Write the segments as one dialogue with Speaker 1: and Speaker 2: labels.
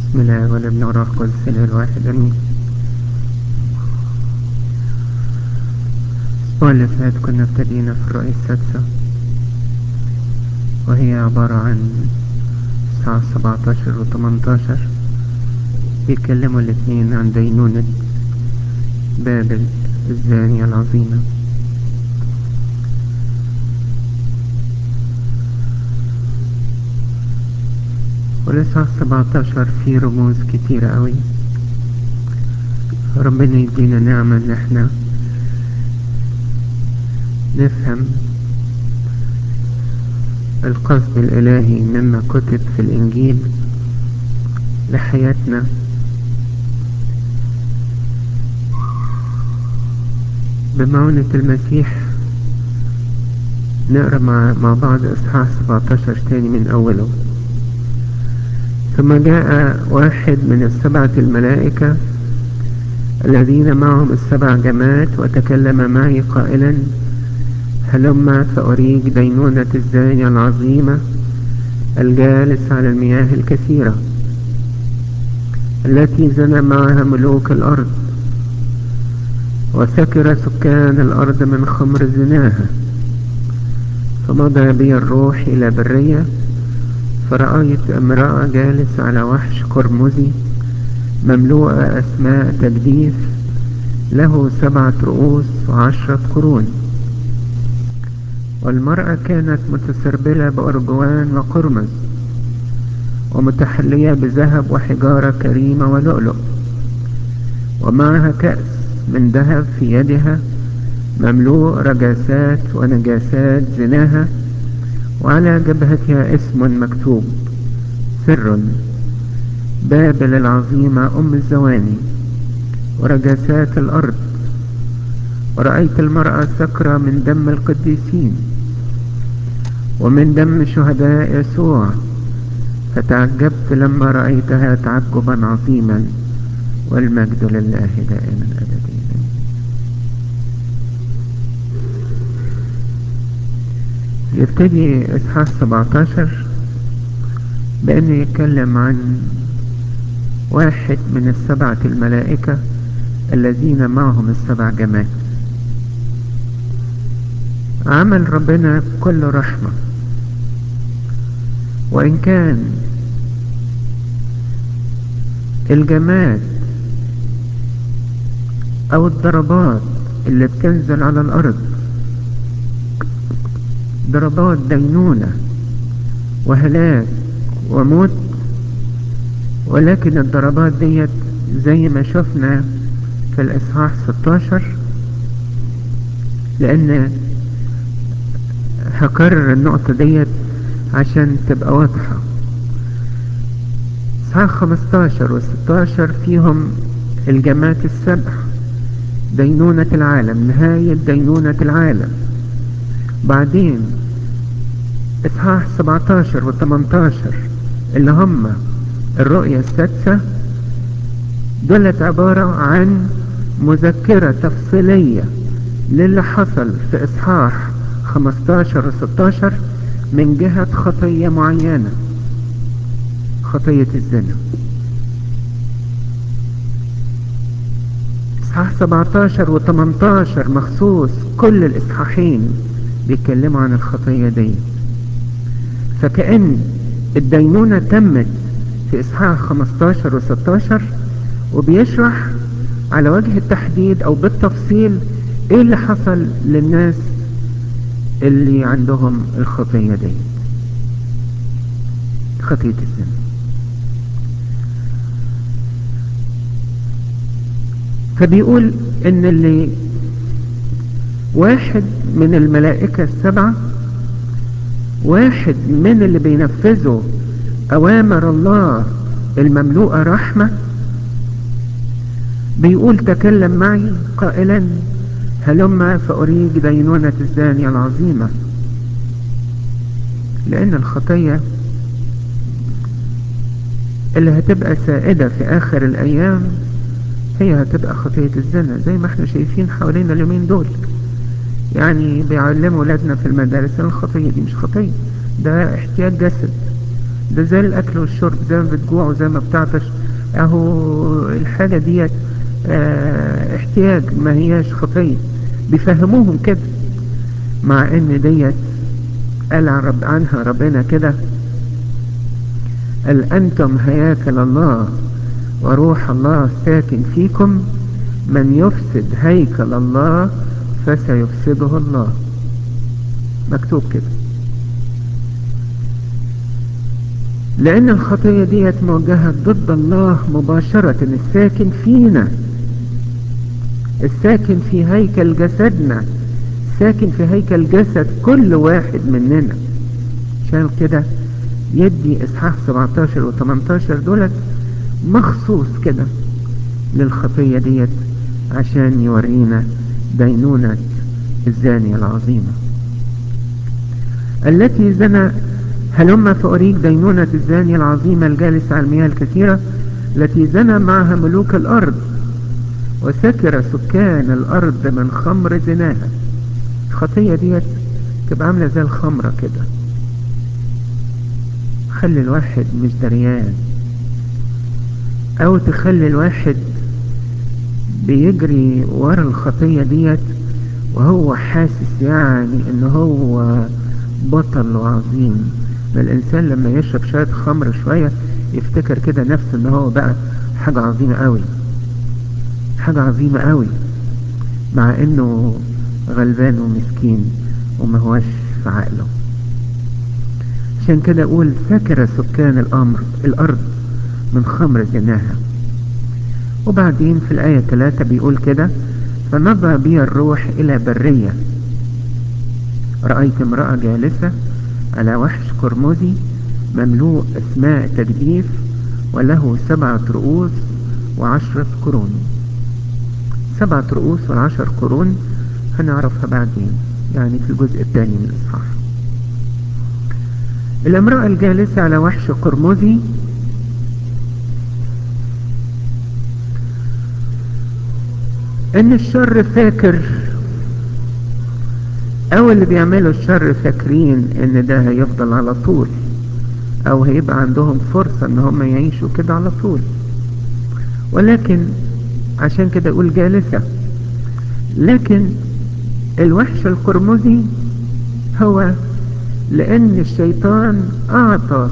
Speaker 1: بسم الله والابن والروح القدس الاله الواحد امين الاسبوع اللي فات كنا ابتدينا في الرؤية السادسة وهي عبارة عن الساعة سبعتاشر وتمنتاشر بيتكلموا الاتنين عن دينونة بابل الزانية العظيمة ولسه سبعتاشر في رموز كتيرة قوي ربنا يدينا نعمة ان احنا نفهم القصد الالهي مما كتب في الانجيل لحياتنا بمعونة المسيح نقرأ مع, مع بعض إصحاح 17 تاني من أوله ثم جاء واحد من السبعة الملائكة الذين معهم السبع جمات وتكلم معي قائلا هلما فأريك دينونة الزانية العظيمة الجالس على المياه الكثيرة التي زنى معها ملوك الأرض وسكر سكان الأرض من خمر زناها فمضى بي الروح إلى برية فرأيت امرأة جالس على وحش قرمزي مملوءة أسماء تجديف له سبعة رؤوس وعشرة قرون والمرأة كانت متسربلة بأرجوان وقرمز ومتحلية بذهب وحجارة كريمة ولؤلؤ ومعها كأس من ذهب في يدها مملوء رجاسات ونجاسات زناها وعلى جبهتها اسم مكتوب سر بابل العظيمة أم الزواني ورجاسات الأرض ورأيت المرأة سكرة من دم القديسين ومن دم شهداء يسوع فتعجبت لما رأيتها تعجبا عظيما والمجد لله دائما أبديا يبتدي إصحاح 17 بأنه يتكلم عن واحد من السبعة الملائكة الذين معهم السبع جمال عمل ربنا كل رحمة وإن كان الجماد أو الضربات اللي بتنزل على الأرض ضربات دينونة وهلاك وموت ولكن الضربات ديت زي ما شفنا في الإصحاح 16 لأن هكرر النقطة ديت عشان تبقى واضحة إصحاح 15 و 16 فيهم الجمات السبع دينونة العالم نهاية دينونة العالم بعدين اصحاح 17 و 18 اللي هم الرؤية السادسة دولت عبارة عن مذكرة تفصيلية للي حصل في اصحاح 15 و 16 من جهة خطية معينة خطية الزنا اصحاح 17 و 18 مخصوص كل الاصحاحين بيتكلموا عن الخطية دي فكأن الدينونة تمت في إصحاح 15 و 16 وبيشرح على وجه التحديد أو بالتفصيل إيه اللي حصل للناس اللي عندهم الخطية دي خطية الزنا فبيقول إن اللي واحد من الملائكة السبعة واحد من اللي بينفذوا أوامر الله المملوءة رحمة بيقول تكلم معي قائلا هلما فأريك دينونة الزانية العظيمة لأن الخطية اللي هتبقى سائدة في آخر الأيام هي هتبقى خطية الزنا زي ما احنا شايفين حوالينا اليومين دول يعني بيعلموا ولادنا في المدارس ان الخطية دي مش خطية ده احتياج جسد ده زي الاكل والشرب زي ما بتجوع وزي ما بتعطش اهو الحاجة ديت اه احتياج ما هياش خطية بيفهموهم كده مع ان ديت قال عن رب عنها ربنا كده قال انتم هياكل الله وروح الله ساكن فيكم من يفسد هيكل الله فسيفسده الله مكتوب كده لأن الخطية ديت موجهة ضد الله مباشرة الساكن فينا الساكن في هيكل جسدنا ساكن في هيكل جسد كل واحد مننا عشان كده يدي إصحاح 17 و 18 دولت مخصوص كده للخطية ديت عشان يورينا دينونة الزانية العظيمة التي زنى هلما فأريك دينونة الزانية العظيمة الجالسة على المياه الكثيرة التي زنى معها ملوك الأرض وسكر سكان الأرض من خمر زناها الخطية ديت تبقى عاملة زي الخمرة كده خلي الواحد مش دريان او تخلي الواحد بيجري ورا الخطية ديت وهو حاسس يعني ان هو بطل وعظيم ما الانسان لما يشرب شوية خمر شوية يفتكر كده نفسه ان هو بقى حاجة عظيمة قوي حاجة عظيمة قوي مع انه غلبان ومسكين وما هوش في عقله عشان كده اقول سكر سكان الامر الارض من خمر زناها وبعدين في الآية 3 بيقول كده فنضى بي الروح إلى برية رأيت امرأة جالسة على وحش قرمزي مملوء أسماء تجديف وله سبعة رؤوس وعشرة قرون سبعة رؤوس والعشر قرون هنعرفها بعدين يعني في الجزء الثاني من الإصحاح الامرأة الجالسة على وحش قرمزي ان الشر فاكر او اللي بيعملوا الشر فاكرين ان ده هيفضل على طول او هيبقى عندهم فرصة ان هم يعيشوا كده على طول ولكن عشان كده اقول جالسة لكن الوحش القرمزي هو لان الشيطان اعطى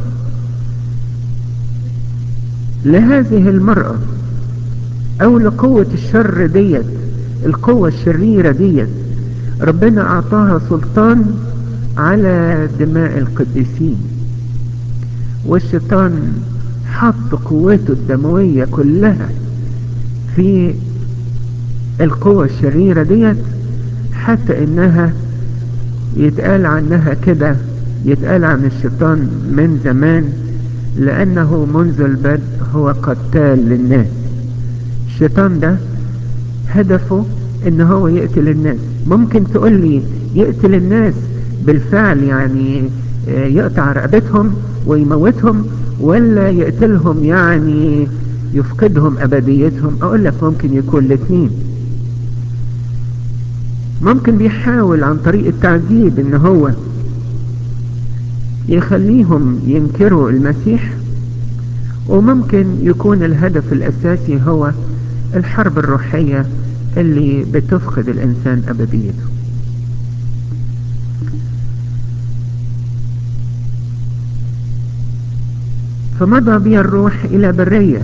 Speaker 1: لهذه المرأة او لقوة الشر ديت القوة الشريرة ديت ربنا اعطاها سلطان على دماء القديسين والشيطان حط قوته الدموية كلها في القوة الشريرة ديت حتى انها يتقال عنها كده يتقال عن الشيطان من زمان لانه منذ البدء هو قتال للناس الشيطان ده هدفه ان هو يقتل الناس ممكن تقول لي يقتل الناس بالفعل يعني يقطع رقبتهم ويموتهم ولا يقتلهم يعني يفقدهم ابديتهم اقول لك ممكن يكون الاثنين ممكن بيحاول عن طريق التعذيب ان هو يخليهم ينكروا المسيح وممكن يكون الهدف الاساسي هو الحرب الروحية اللي بتفقد الانسان ابديته فمضى بي الروح الى برية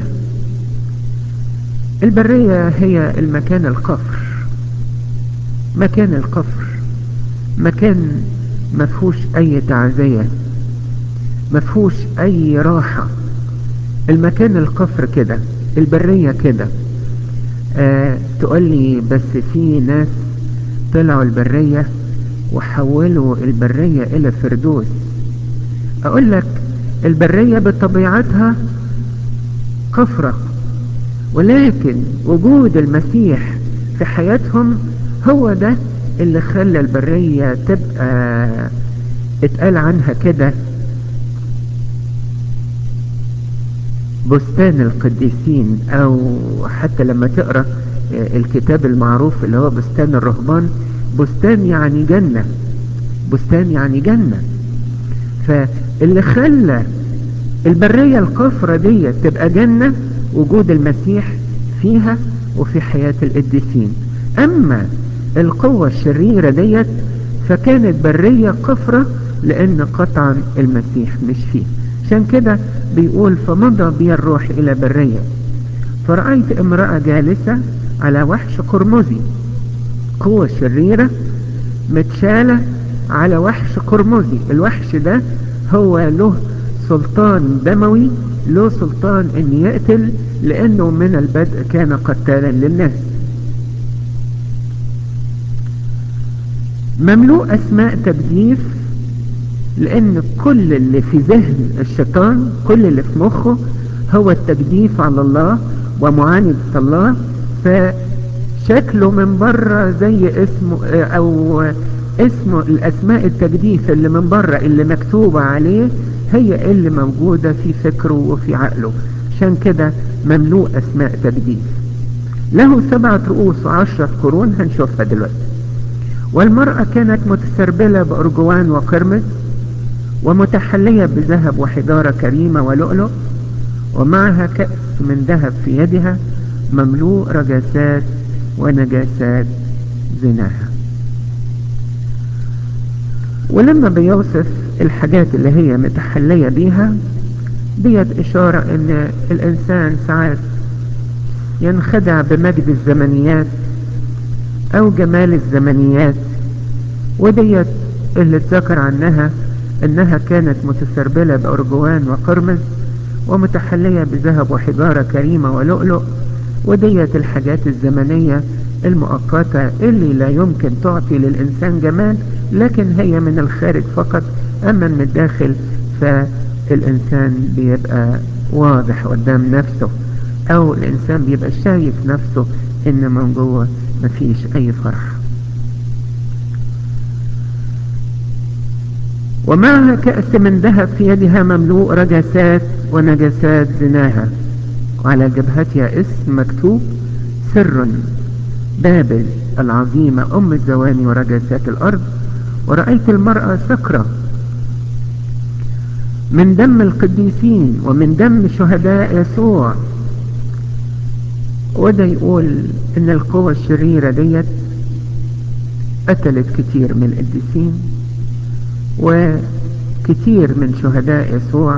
Speaker 1: البرية هي المكان القفر مكان القفر مكان مفهوش اي تعزية مفهوش اي راحة المكان القفر كده البرية كده آه تقول لي بس في ناس طلعوا البرية وحولوا البرية الى فردوس اقول لك البرية بطبيعتها قفرة ولكن وجود المسيح في حياتهم هو ده اللي خلى البرية تبقى اتقال عنها كده بستان القديسين او حتى لما تقرأ الكتاب المعروف اللي هو بستان الرهبان بستان يعني جنة بستان يعني جنة فاللي خلى البرية الكفرة دي تبقى جنة وجود المسيح فيها وفي حياة القديسين اما القوة الشريرة ديت فكانت برية كفرة لان قطعا المسيح مش فيه عشان كده بيقول فمضى بي الروح الى برية فرأيت امرأة جالسة على وحش قرمزي قوة شريرة متشالة على وحش قرمزي الوحش ده هو له سلطان دموي له سلطان ان يقتل لانه من البدء كان قتالا للناس مملوء اسماء تجديف لان كل اللي في ذهن الشيطان كل اللي في مخه هو التجديف على الله ومعاندة الله فشكله من بره زي اسمه او اسمه الاسماء التجديف اللي من بره اللي مكتوبة عليه هي اللي موجودة في فكره وفي عقله عشان كده مملوء اسماء تجديف له سبعة رؤوس وعشرة قرون هنشوفها دلوقتي والمرأة كانت متسربلة بأرجوان وقرمز ومتحلية بذهب وحجارة كريمة ولؤلؤ ومعها كأس من ذهب في يدها مملوء رجاسات ونجاسات زناها ولما بيوصف الحاجات اللي هي متحلية بيها ديت إشارة إن الإنسان ساعات ينخدع بمجد الزمنيات أو جمال الزمنيات وديت اللي اتذكر عنها إنها كانت متسربلة بأرجوان وقرمز ومتحلية بذهب وحجارة كريمة ولؤلؤ وديت الحاجات الزمنية المؤقتة اللي لا يمكن تعطي للإنسان جمال لكن هي من الخارج فقط أما من الداخل فالإنسان بيبقى واضح قدام نفسه أو الإنسان بيبقى شايف نفسه إن من جوه مفيش أي فرح ومعها كأس من ذهب في يدها مملوء رجسات ونجسات زناها وعلى جبهتها اسم مكتوب سر بابل العظيمة أم الزواني ورجسات الأرض ورأيت المرأة سكرة من دم القديسين ومن دم شهداء يسوع وده يقول ان القوة الشريرة ديت قتلت كتير من القديسين وكتير من شهداء يسوع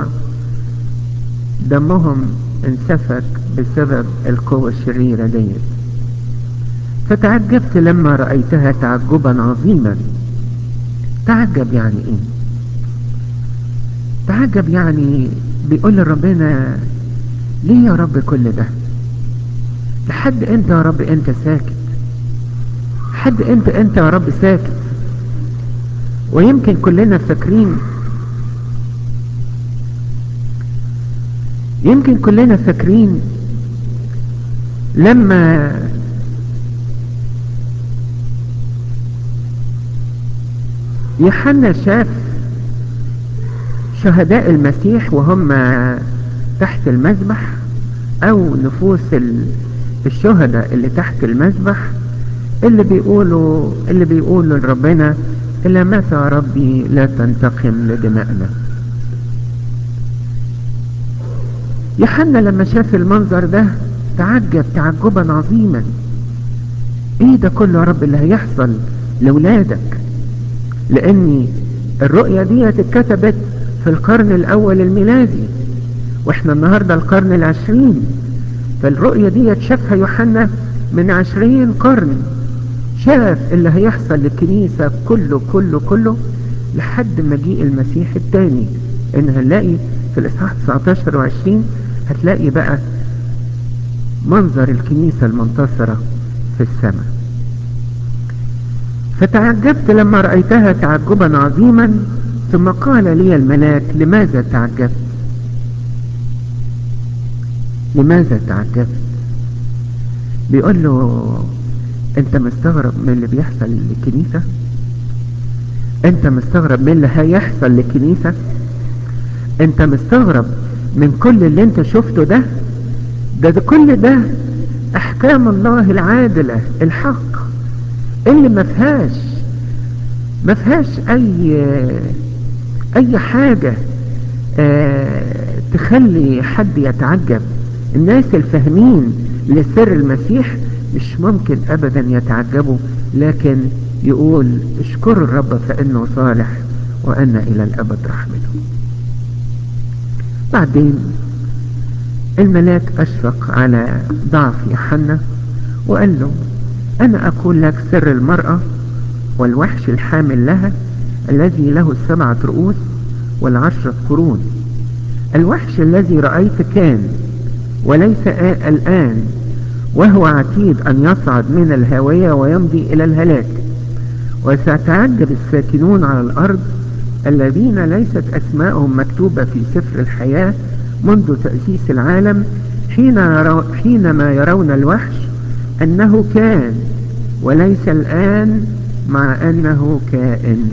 Speaker 1: دمهم انسفك بسبب القوة الشريرة ديت فتعجبت لما رأيتها تعجبا عظيما تعجب يعني ايه تعجب يعني بيقول لربنا ليه يا رب كل ده لحد انت يا رب انت ساكت لحد انت انت يا رب ساكت ويمكن كلنا فاكرين يمكن كلنا فاكرين لما يوحنا شاف شهداء المسيح وهم تحت المذبح او نفوس الشهداء اللي تحت المذبح اللي بيقولوا اللي بيقولوا لربنا إلا متى يا ربي لا تنتقم لدمائنا يوحنا لما شاف المنظر ده تعجب تعجبا عظيما ايه ده كله يا رب اللي هيحصل لولادك لاني الرؤية دي اتكتبت في القرن الاول الميلادي واحنا النهاردة القرن العشرين فالرؤية دي شافها يوحنا من عشرين قرن شاف اللي هيحصل للكنيسة كله كله كله لحد مجيء المسيح الثاني ان هنلاقي في الاصحاح 19 و20 هتلاقي بقى منظر الكنيسة المنتصرة في السماء فتعجبت لما رأيتها تعجبا عظيما ثم قال لي الملاك لماذا تعجبت لماذا تعجبت بيقول له انت مستغرب من اللي بيحصل للكنيسة انت مستغرب من اللي هيحصل للكنيسة انت مستغرب من كل اللي انت شفته ده ده, ده كل ده احكام الله العادلة الحق اللي ما فيهاش ما فيهاش اي اي حاجة اه تخلي حد يتعجب الناس الفاهمين لسر المسيح مش ممكن ابدا يتعجبوا لكن يقول اشكروا الرب فانه صالح وان الى الابد رحمته بعدين الملاك اشفق على ضعف يوحنا وقال له انا اقول لك سر المرأة والوحش الحامل لها الذي له السبعة رؤوس والعشرة قرون الوحش الذي رأيت كان وليس الآن وهو عتيد أن يصعد من الهاوية ويمضي إلى الهلاك وسيتعجب الساكنون على الأرض الذين ليست أسماءهم مكتوبة في سفر الحياة منذ تأسيس العالم حين يرو حينما يرون الوحش أنه كان وليس الآن مع أنه كائن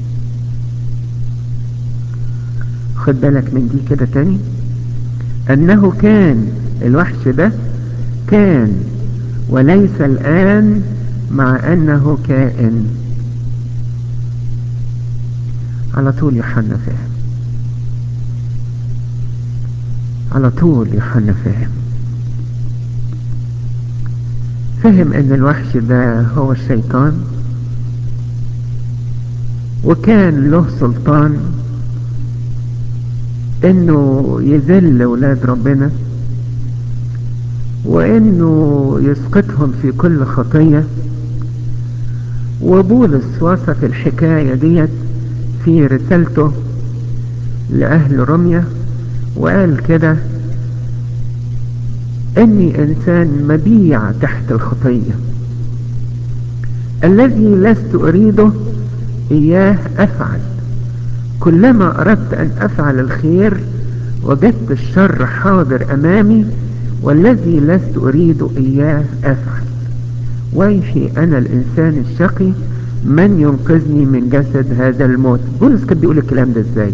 Speaker 1: خد بالك من دي كده تاني أنه كان الوحش ده كان وليس الآن مع أنه كائن على طول يوحنا فاهم على طول يوحنا فاهم فهم ان الوحش ده هو الشيطان وكان له سلطان انه يذل ولاد ربنا وانه يسقطهم في كل خطية وبولس وصف الحكاية ديت في رسالته لأهل رمية وقال كده اني انسان مبيع تحت الخطية الذي لست اريده اياه افعل كلما اردت ان افعل الخير وجدت الشر حاضر امامي والذي لست اريد اياه افعل ويحي انا الانسان الشقي من ينقذني من جسد هذا الموت بولس كان بيقول الكلام ده ازاي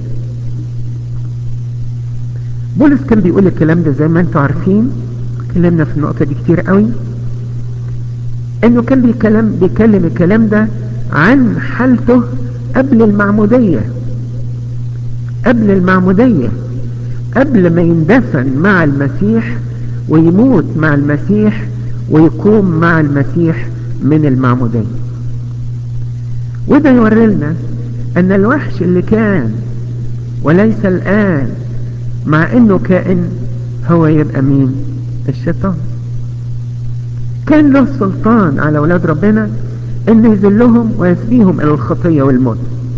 Speaker 1: بولس كان بيقول الكلام ده زي ما انتوا عارفين اتكلمنا في النقطة دي كتير قوي انه كان بيكلم, بيكلم الكلام ده عن حالته قبل المعمودية قبل المعمودية قبل ما يندفن مع المسيح ويموت مع المسيح ويقوم مع المسيح من المعمودية وده يوري لنا ان الوحش اللي كان وليس الان مع انه كائن هو يبقى مين الشيطان كان له سلطان على اولاد ربنا ان يذلهم ويسبيهم الى الخطية والموت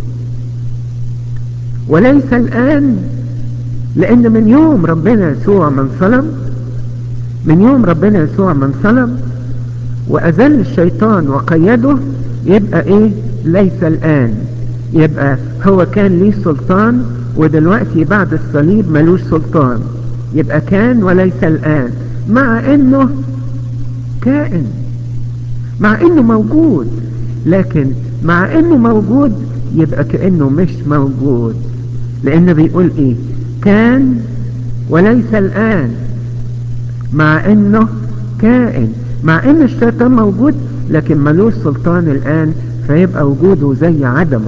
Speaker 1: وليس الان لان من يوم ربنا يسوع من صلب من يوم ربنا يسوع من صلب واذل الشيطان وقيده يبقى ايه ليس الان يبقى هو كان ليه سلطان ودلوقتي بعد الصليب ملوش سلطان يبقى كان وليس الآن مع انه كائن مع انه موجود لكن مع انه موجود يبقى كأنه مش موجود لانه بيقول ايه كان وليس الآن مع انه كائن مع ان الشيطان موجود لكن ملوش سلطان الآن فيبقى وجوده زي عدمه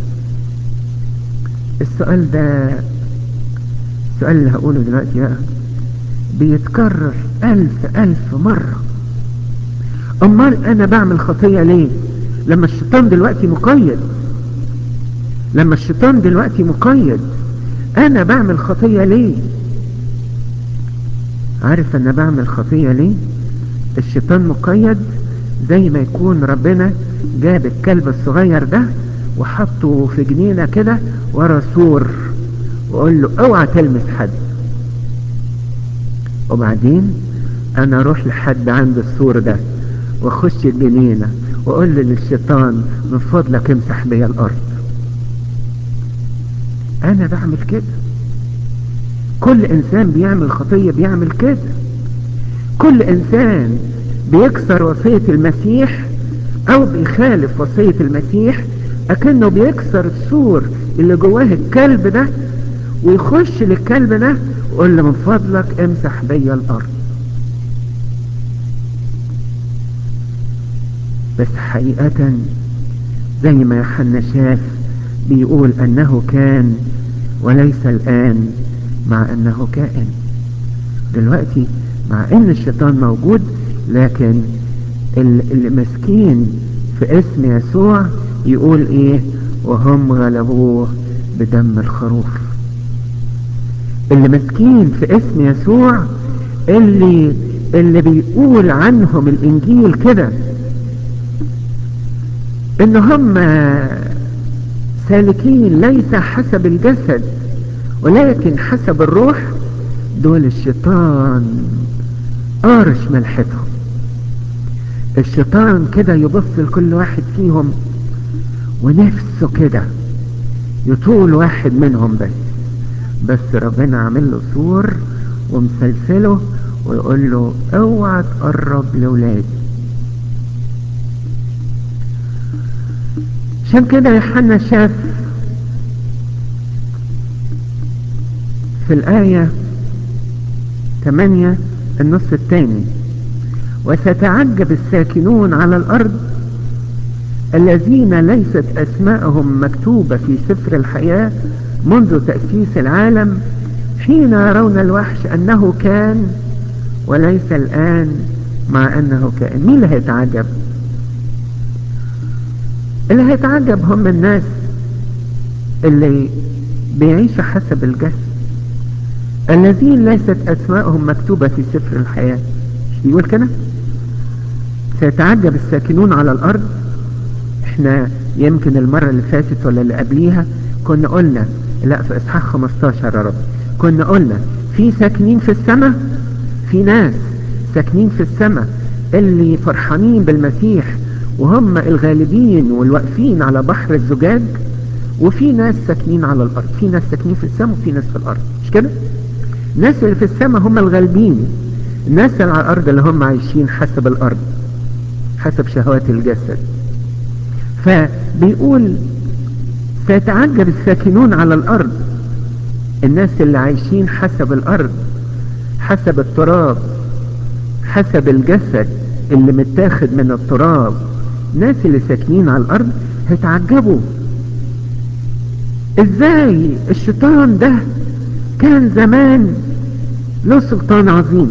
Speaker 1: السؤال ده السؤال اللي هقوله دلوقتي بقى بيتكرر ألف ألف مرة أمال أنا بعمل خطية ليه لما الشيطان دلوقتي مقيد لما الشيطان دلوقتي مقيد أنا بعمل خطية ليه عارف أنا بعمل خطية ليه الشيطان مقيد زي ما يكون ربنا جاب الكلب الصغير ده وحطه في جنينة كده ورا سور وقول له اوعى تلمس حد وبعدين انا اروح لحد عند السور ده واخش الجنينة واقول للشيطان من فضلك امسح بيا الارض انا بعمل كده كل انسان بيعمل خطية بيعمل كده كل انسان بيكسر وصية المسيح او بيخالف وصية المسيح اكنه بيكسر السور اللي جواه الكلب ده ويخش للكلب ده ويقول له من فضلك امسح بيا الارض بس حقيقة زي ما يوحنا شاف بيقول انه كان وليس الان مع انه كائن دلوقتي مع ان الشيطان موجود لكن اللي مسكين في اسم يسوع يقول ايه وهم غلبوه بدم الخروف اللي مسكين في اسم يسوع اللي اللي بيقول عنهم الانجيل كده ان هم سالكين ليس حسب الجسد ولكن حسب الروح دول الشيطان قارش ملحتهم الشيطان كده يبص لكل واحد فيهم ونفسه كده يطول واحد منهم بس بس ربنا عامل له سور ومسلسله ويقول له اوعى تقرب لولادي عشان كده يوحنا شاف في الآية 8 النص الثاني وستعجب الساكنون على الأرض الذين ليست أسماءهم مكتوبة في سفر الحياة منذ تأسيس العالم حين يرون الوحش أنه كان وليس الآن مع أنه كائن مين اللي هيتعجب اللي هيتعجب هم الناس اللي بيعيشوا حسب الجسد الذين ليست أسماءهم مكتوبة في سفر الحياة يقول كده سيتعجب الساكنون على الأرض احنا يمكن المرة اللي فاتت ولا اللي قبليها كنا قلنا لا في اصحاح 15 يا رب كنا قلنا في ساكنين في السماء في ناس ساكنين في السماء اللي فرحانين بالمسيح وهم الغالبين والواقفين على بحر الزجاج وفي ناس ساكنين على الارض في ناس ساكنين في السماء وفي ناس في الارض مش كده الناس اللي في السماء هم الغالبين الناس اللي على الارض اللي هم عايشين حسب الارض حسب شهوات الجسد فبيقول سيتعجب الساكنون على الارض الناس اللي عايشين حسب الارض حسب التراب حسب الجسد اللي متاخد من التراب الناس اللي ساكنين على الارض هيتعجبوا ازاي الشيطان ده كان زمان له سلطان عظيم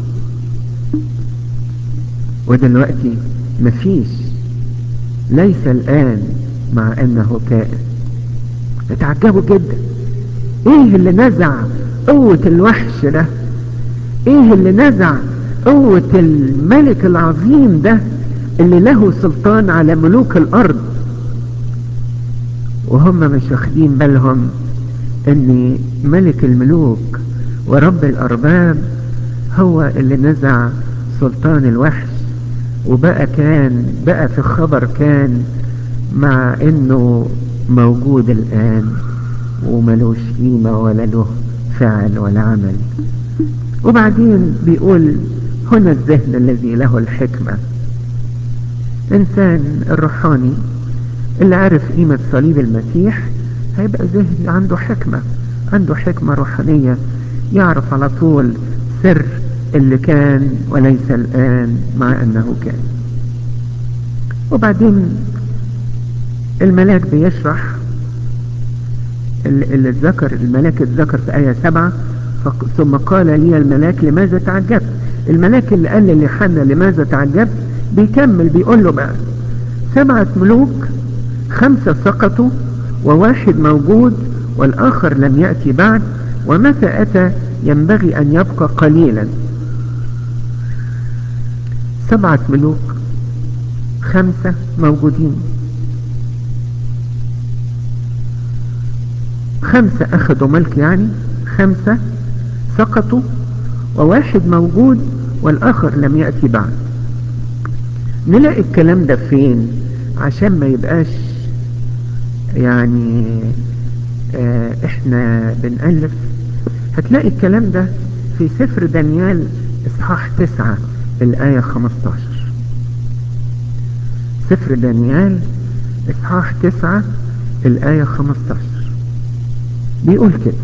Speaker 1: ودلوقتي مفيش ليس الآن مع أنه كائن اتعجبوا جدا ايه اللي نزع قوة الوحش ده ايه اللي نزع قوة الملك العظيم ده اللي له سلطان على ملوك الارض وهم مش واخدين بالهم ان ملك الملوك ورب الارباب هو اللي نزع سلطان الوحش وبقى كان بقى في الخبر كان مع انه موجود الان وملوش قيمة ولا له فعل ولا عمل وبعدين بيقول هنا الذهن الذي له الحكمة الانسان الروحاني اللي عرف قيمة صليب المسيح هيبقى ذهن عنده حكمة عنده حكمة روحانية يعرف على طول سر اللي كان وليس الآن مع أنه كان وبعدين الملاك بيشرح اللي ذكر الملاك اتذكر في آية سبعة ثم قال لي الملاك لماذا تعجبت الملاك اللي قال ليوحنا لماذا تعجبت بيكمل بيقول له بقى سبعة ملوك خمسة سقطوا وواحد موجود والآخر لم يأتي بعد ومتى أتى ينبغي أن يبقى قليلا سبعة ملوك خمسة موجودين خمسة أخذوا ملك يعني خمسة سقطوا وواحد موجود والآخر لم يأتي بعد نلاقي الكلام ده فين عشان ما يبقاش يعني اه احنا بنألف هتلاقي الكلام ده في سفر دانيال اصحاح تسعة الآية 15 سفر دانيال اصحاح تسعة الآية 15 بيقول كده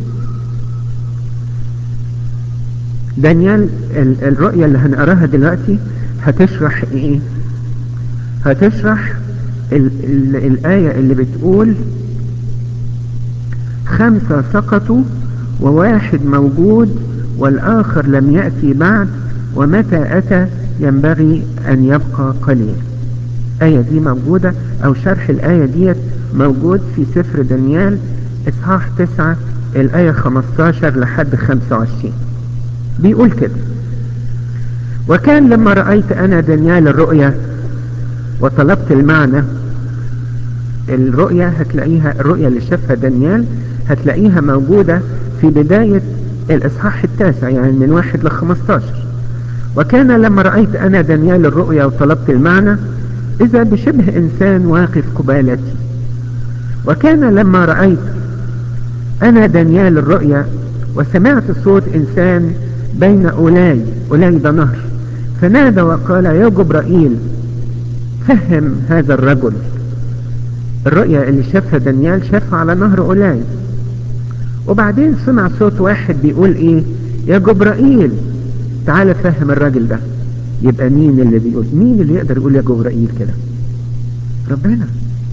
Speaker 1: دانيال الرؤية اللي هنقراها دلوقتي هتشرح ايه هتشرح ال ال الآية اللي بتقول خمسة سقطوا وواحد موجود والآخر لم يأتي بعد ومتى أتى ينبغي أن يبقى قليل الآية دي موجودة أو شرح الآية ديت موجود في سفر دانيال إصحاح 9 الآية 15 لحد 25 بيقول كده وكان لما رأيت أنا دانيال الرؤية وطلبت المعنى الرؤية هتلاقيها الرؤية اللي شافها دانيال هتلاقيها موجودة في بداية الإصحاح التاسع يعني من واحد لخمستاشر وكان لما رأيت أنا دانيال الرؤيا وطلبت المعنى إذا بشبه إنسان واقف قبالتي وكان لما رأيت أنا دانيال الرؤيا وسمعت صوت إنسان بين أولاي أولاي ده نهر فنادى وقال يا جبرائيل فهم هذا الرجل الرؤيا اللي شافها دانيال شافها على نهر أولاي وبعدين سمع صوت واحد بيقول ايه يا جبرائيل تعالى فهم الراجل ده يبقى مين اللي بيقول مين اللي يقدر يقول يا جبرائيل كده ربنا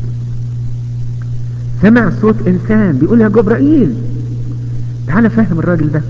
Speaker 1: سمع صوت انسان بيقول يا جبرائيل تعالى فهم الراجل ده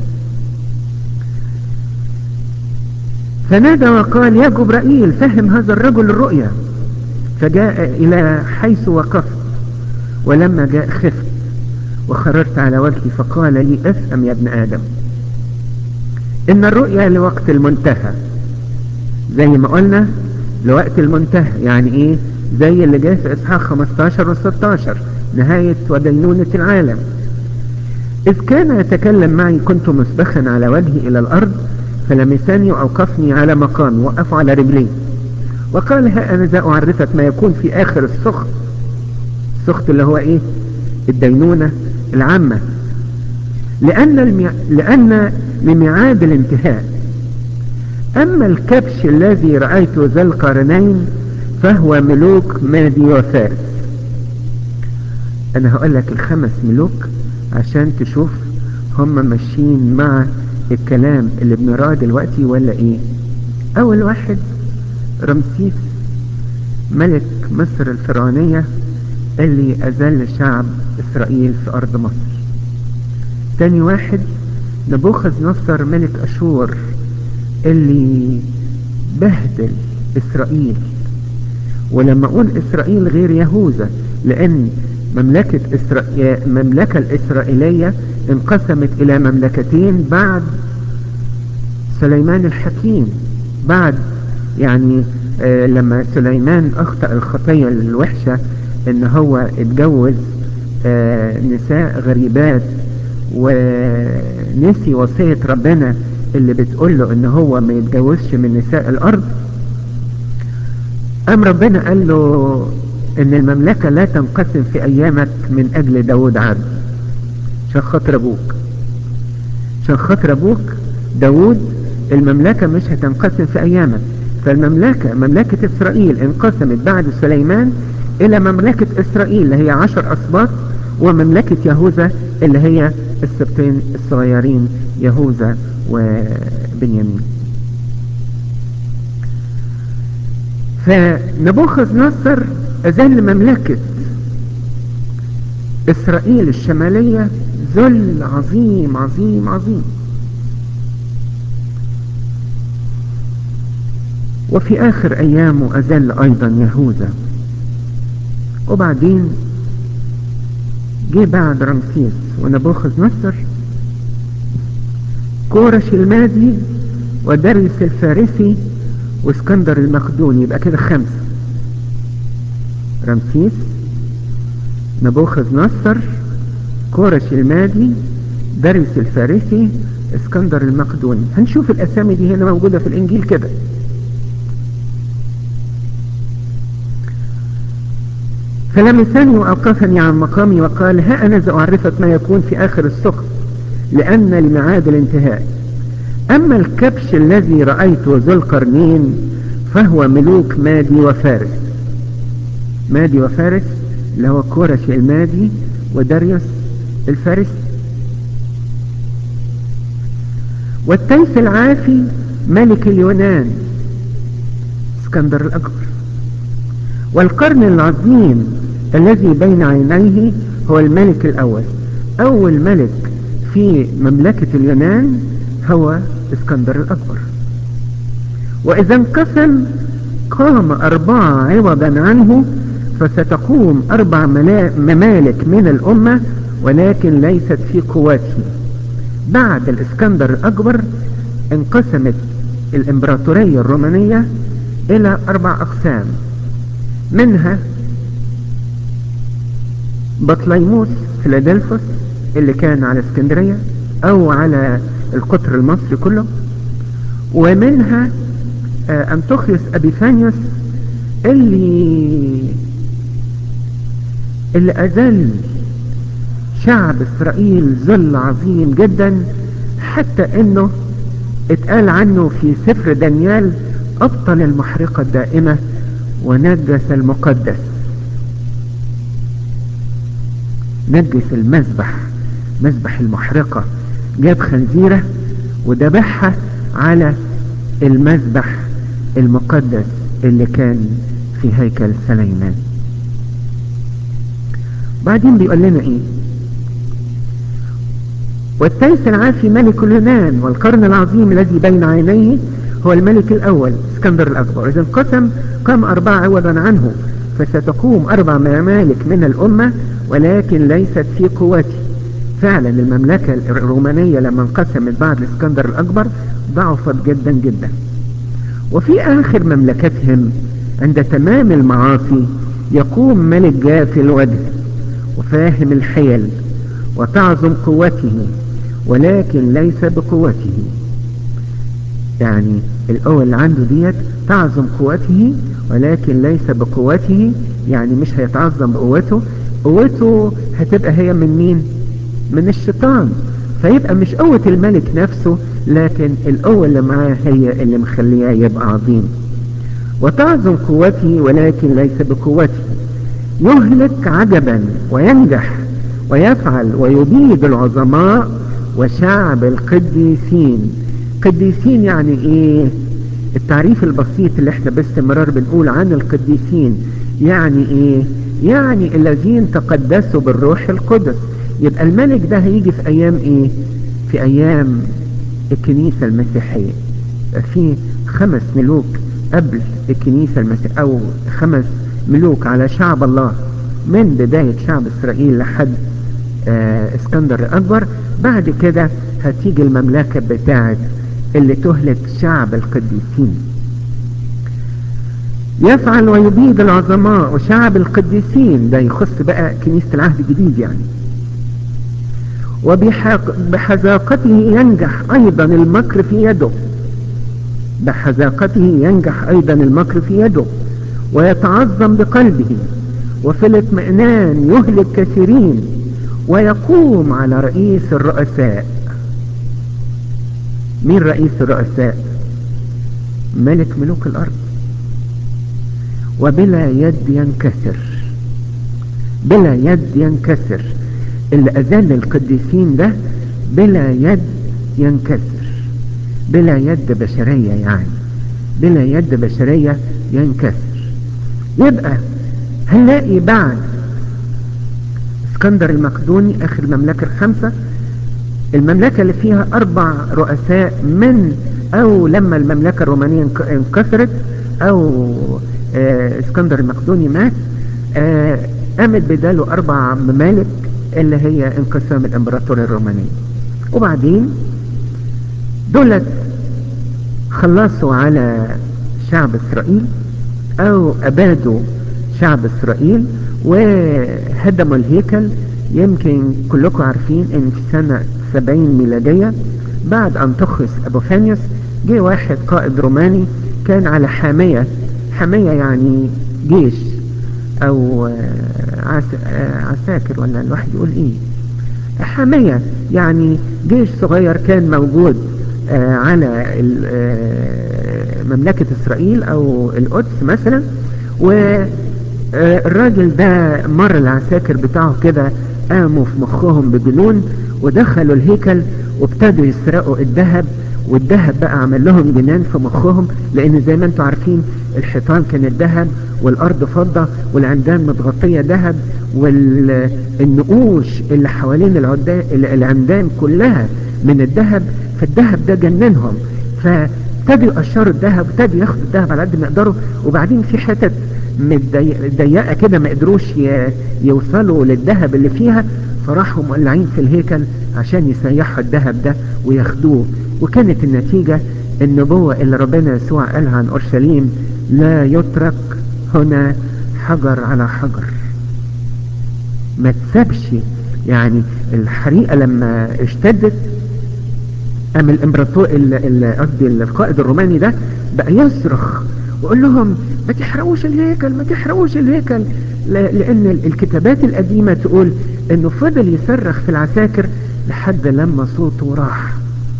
Speaker 1: فنادى وقال يا جبرائيل فهم هذا الرجل الرؤيا فجاء الى حيث وقفت ولما جاء خفت وخررت على وجهي فقال لي افهم يا ابن آدم إن الرؤيا لوقت المنتهى زي ما قلنا لوقت المنتهى يعني إيه زي اللي جاي في إصحاح 15 و 16 نهاية ودينونة العالم إذ كان يتكلم معي كنت مسبخا على وجهي إلى الأرض فلمساني وأوقفني على مقامي وقف على رجلي وقال ها أنا ذا أعرفك ما يكون في آخر السخط السخط اللي هو إيه الدينونة العامة لأن, المع... لأن لميعاد الانتهاء أما الكبش الذي رأيته ذا القرنين فهو ملوك مادي وفارس أنا هقول لك الخمس ملوك عشان تشوف هم ماشيين مع الكلام اللي بنراه دلوقتي ولا ايه اول واحد رمسيس ملك مصر الفرعونية اللي اذل شعب اسرائيل في ارض مصر تاني واحد نبوخذ نصر ملك اشور اللي بهدل اسرائيل ولما اقول اسرائيل غير يهوذا لان مملكة إسرائيل المملكة الإسرائيلية انقسمت إلى مملكتين بعد سليمان الحكيم بعد يعني آه لما سليمان أخطأ الخطية الوحشة إن هو اتجوز آه نساء غريبات ونسي وصية ربنا اللي بتقول له إن هو ما يتجوزش من نساء الأرض أم ربنا قال له ان المملكة لا تنقسم في ايامك من اجل داود عبد عشان خاطر ابوك عشان خاطر ابوك داود المملكة مش هتنقسم في ايامك فالمملكة مملكة اسرائيل انقسمت بعد سليمان الى مملكة اسرائيل اللي هي عشر اسباط ومملكة يهوذا اللي هي السبطين الصغيرين يهوذا وبنيامين فنبوخذ نصر أذل مملكة إسرائيل الشمالية ذل عظيم عظيم عظيم وفي آخر أيامه أذل أيضا يهوذا وبعدين جه بعد رمسيس ونبوخذ نصر كورش المادي ودريس الفارسي واسكندر المقدوني يبقى كده خمسة رمسيس نبوخذ نصر كورش المادي داريوس الفارسي اسكندر المقدوني هنشوف الاسامي دي هنا موجودة في الانجيل كده فلمسني واوقفني عن مقامي وقال ها انا ساعرفك ما يكون في اخر السقف لان لميعاد الانتهاء اما الكبش الذي رأيته ذو القرنين فهو ملوك مادي وفارس مادي وفارس اللي هو كورش المادي وداريوس الفارسي والتيس العافي ملك اليونان اسكندر الأكبر والقرن العظيم الذي بين عينيه هو الملك الأول أول ملك في مملكة اليونان هو اسكندر الأكبر وإذا انقسم قام أربعة عوضا عنه فستقوم أربع ممالك من الأمة ولكن ليست في قواته بعد الإسكندر الأكبر انقسمت الإمبراطورية الرومانية إلى أربع أقسام منها بطليموس فيلادلفوس اللي كان على اسكندرية أو على القطر المصري كله ومنها أنتوخيوس أبيفانيوس اللي اللي أذل شعب إسرائيل ذل عظيم جدا حتى انه اتقال عنه في سفر دانيال ابطل المحرقة الدائمة ونجس المقدس نجس المذبح مذبح المحرقة جاب خنزيرة وذبحها على المذبح المقدس اللي كان في هيكل سليمان بعدين بيقول لنا ايه والتيس العافي ملك اليونان والقرن العظيم الذي بين عينيه هو الملك الأول اسكندر الأكبر إذا انقسم قام أربعة عوضا عنه فستقوم أربع ممالك من الأمة ولكن ليست في قوته فعلا المملكة الرومانية لما انقسمت بعد الاسكندر الأكبر ضعفت جدا جدا وفي آخر مملكتهم عند تمام المعاصي يقوم ملك جاف الوجه وفاهم الحيل وتعظم قوته ولكن ليس بقوته يعني القوة اللي عنده ديت تعظم قوته ولكن ليس بقوته يعني مش هيتعظم بقوته قوته هتبقى هي من مين من الشيطان فيبقى مش قوة الملك نفسه لكن القوة اللي معاه هي اللي مخلياه يبقى عظيم وتعظم قوته ولكن ليس بقوته يهلك عجبا وينجح ويفعل ويبيد العظماء وشعب القديسين قديسين يعني ايه التعريف البسيط اللي احنا باستمرار بنقول عن القديسين يعني ايه يعني الذين تقدسوا بالروح القدس يبقى الملك ده هيجي في ايام ايه في ايام الكنيسة المسيحية في خمس ملوك قبل الكنيسة المسيحية او خمس ملوك على شعب الله من بداية شعب اسرائيل لحد آه اسكندر الاكبر بعد كده هتيجي المملكة بتاعت اللي تهلك شعب القديسين يفعل ويبيد العظماء وشعب القديسين ده يخص بقى كنيسة العهد الجديد يعني وبحذاقته ينجح ايضا المكر في يده بحذاقته ينجح ايضا المكر في يده ويتعظم بقلبه وفي الاطمئنان يهلك كثيرين ويقوم على رئيس الرؤساء مين رئيس الرؤساء ملك ملوك الارض وبلا يد ينكسر بلا يد ينكسر اللي اذل القديسين ده بلا يد ينكسر بلا يد بشرية يعني بلا يد بشرية ينكسر يبقى هنلاقي بعد اسكندر المقدوني اخر المملكة الخمسة المملكة اللي فيها اربع رؤساء من او لما المملكة الرومانية انكسرت او آه اسكندر المقدوني مات آه قامت بداله اربع ممالك اللي هي انقسام الامبراطورية الرومانية وبعدين دولت خلصوا على شعب اسرائيل او ابادوا شعب اسرائيل وهدموا الهيكل يمكن كلكم عارفين ان في سنة 70 ميلادية بعد انطخس ابوفانيوس جه واحد قائد روماني كان على حامية حامية يعني جيش او عس... عساكر ولا الواحد يقول ايه حامية يعني جيش صغير كان موجود على مملكة اسرائيل او القدس مثلا والراجل ده مر العساكر بتاعه كده قاموا في مخهم بجنون ودخلوا الهيكل وابتدوا يسرقوا الذهب والذهب بقى عمل لهم جنان في مخهم لان زي ما انتم عارفين الحيطان كانت ذهب والارض فضة والعمدان متغطية ذهب والنقوش اللي حوالين العدا- العمدان كلها من الذهب فالذهب ده جننهم فابتدوا يقشروا الذهب وابتدوا ياخدوا الذهب على قد ما يقدروا وبعدين في حتت متضيق- ضيقه كده ما قدروش ي- يوصلوا للذهب اللي فيها فراحوا مولعين في الهيكل عشان يسيحوا الذهب ده وياخدوه وكانت النتيجة النبوة اللي ربنا يسوع قالها عن أورشليم لا يترك هنا حجر على حجر ما تسابش يعني الحريقة لما اشتدت قام الامبراطور ال- ال- قصدي القائد الروماني ده بقى يصرخ ويقول لهم ما تحرقوش الهيكل ما تحرقوش الهيكل ل- لان ال- الكتابات القديمة تقول انه فضل يصرخ في العساكر لحد لما صوته راح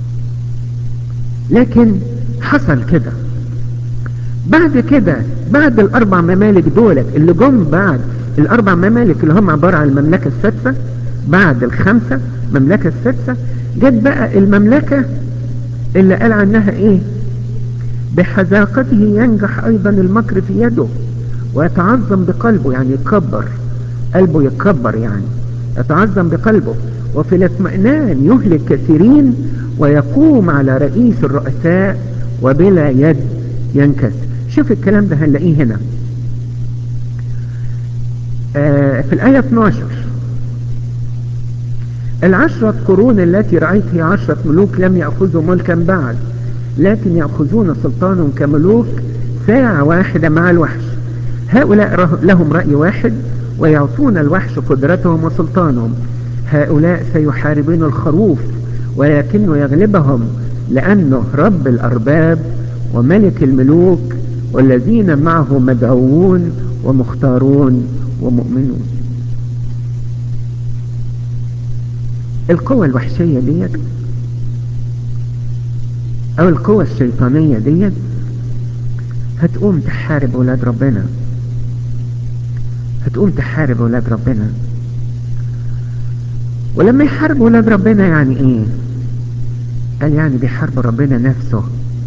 Speaker 1: لكن حصل كده بعد كده بعد الاربع ممالك دولت اللي جم بعد الاربع ممالك اللي هم عبارة عن المملكة السادسة بعد الخمسة المملكة السادسة جت بقى المملكة اللي قال عنها ايه بحذاقته ينجح ايضا المكر في يده ويتعظم بقلبه يعني يتكبر قلبه يتكبر يعني يتعظم بقلبه وفي الاطمئنان يهلك كثيرين ويقوم على رئيس الرؤساء وبلا يد ينكسر شوف الكلام ده هنلاقيه هنا آه في الآية 12 العشرة قرون التي رأيت هي عشرة ملوك لم يأخذوا ملكا بعد لكن يأخذون سلطانا كملوك ساعة واحدة مع الوحش هؤلاء ره- لهم رأي واحد ويعطون الوحش قدرتهم وسلطانهم هؤلاء سيحاربون الخروف ولكنه يغلبهم لأنه رب الأرباب وملك الملوك والذين معه مدعوون ومختارون ومؤمنون القوة الوحشية ديت او القوة الشيطانية ديت هتقوم تحارب ولاد ربنا هتقوم تحارب ولاد ربنا ولما يحارب ولاد ربنا يعني ايه قال يعني بيحارب ربنا نفسه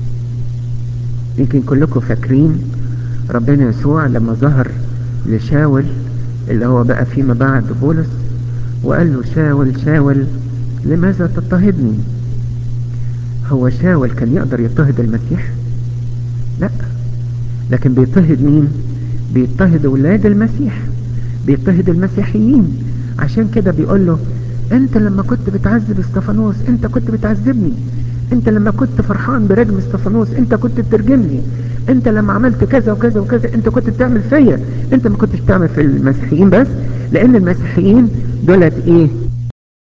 Speaker 1: يمكن كلكم فاكرين ربنا يسوع لما ظهر لشاول اللي هو بقى فيما بعد بولس وقال له شاول شاول لماذا تضطهدني هو شاول كان يقدر يضطهد المسيح لا لكن بيضطهد مين بيضطهد ولاد المسيح بيضطهد المسيحيين عشان كده بيقول له انت لما كنت بتعذب استفانوس انت كنت بتعذبني انت لما كنت فرحان برجم استفانوس انت كنت بترجمني انت لما عملت كذا وكذا وكذا انت كنت بتعمل فيا انت ما كنتش بتعمل في المسيحيين بس لان المسيحيين دولت ايه